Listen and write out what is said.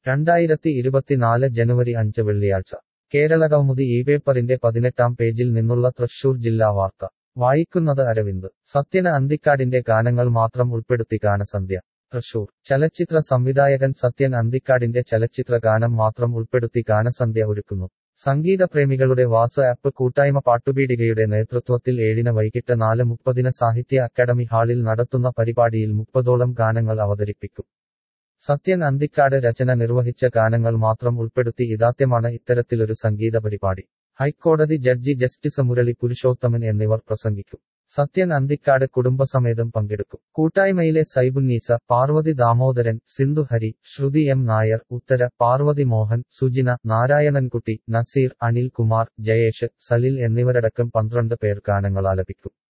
രണ്ടായിരത്തി ഇരുപത്തിനാല് ജനുവരി അഞ്ച് വെള്ളിയാഴ്ച കേരളകൗമുദി ഈ പേപ്പറിന്റെ പതിനെട്ടാം പേജിൽ നിന്നുള്ള തൃശൂർ ജില്ലാ വാർത്ത വായിക്കുന്നത് അരവിന്ദ് സത്യന അന്തിക്കാടിന്റെ ഗാനങ്ങൾ മാത്രം ഉൾപ്പെടുത്തി ഗാനസന്ധ്യ തൃശൂർ ചലച്ചിത്ര സംവിധായകൻ സത്യൻ അന്തിക്കാടിന്റെ ചലച്ചിത്ര ഗാനം മാത്രം ഉൾപ്പെടുത്തി ഗാനസന്ധ്യ ഒരുക്കുന്നു സംഗീതപ്രേമികളുടെ വാസ് ആപ്പ് കൂട്ടായ്മ പാട്ടുപീടികയുടെ നേതൃത്വത്തിൽ ഏഴിന് വൈകിട്ട് നാല് മുപ്പതിന് സാഹിത്യ അക്കാദമി ഹാളിൽ നടത്തുന്ന പരിപാടിയിൽ മുപ്പതോളം ഗാനങ്ങൾ അവതരിപ്പിക്കും സത്യൻ അന്തിക്കാട് രചന നിർവഹിച്ച ഗാനങ്ങൾ മാത്രം ഉൾപ്പെടുത്തി ഇതാദ്യമാണ് ഇത്തരത്തിലൊരു സംഗീത പരിപാടി ഹൈക്കോടതി ജഡ്ജി ജസ്റ്റിസ് മുരളി പുരുഷോത്തമൻ എന്നിവർ പ്രസംഗിക്കും സത്യൻ അന്തിക്കാട് കുടുംബസമേതം പങ്കെടുക്കും കൂട്ടായ്മയിലെ സൈബുന്നീസ പാർവതി ദാമോദരൻ സിന്ധു ഹരി ശ്രുതി എം നായർ ഉത്തര പാർവതി മോഹൻ സുജിന നാരായണൻകുട്ടി നസീർ അനിൽ കുമാർ ജയേഷ് സലിൽ എന്നിവരടക്കം പന്ത്രണ്ട് പേർ ഗാനങ്ങൾ ആലപിക്കും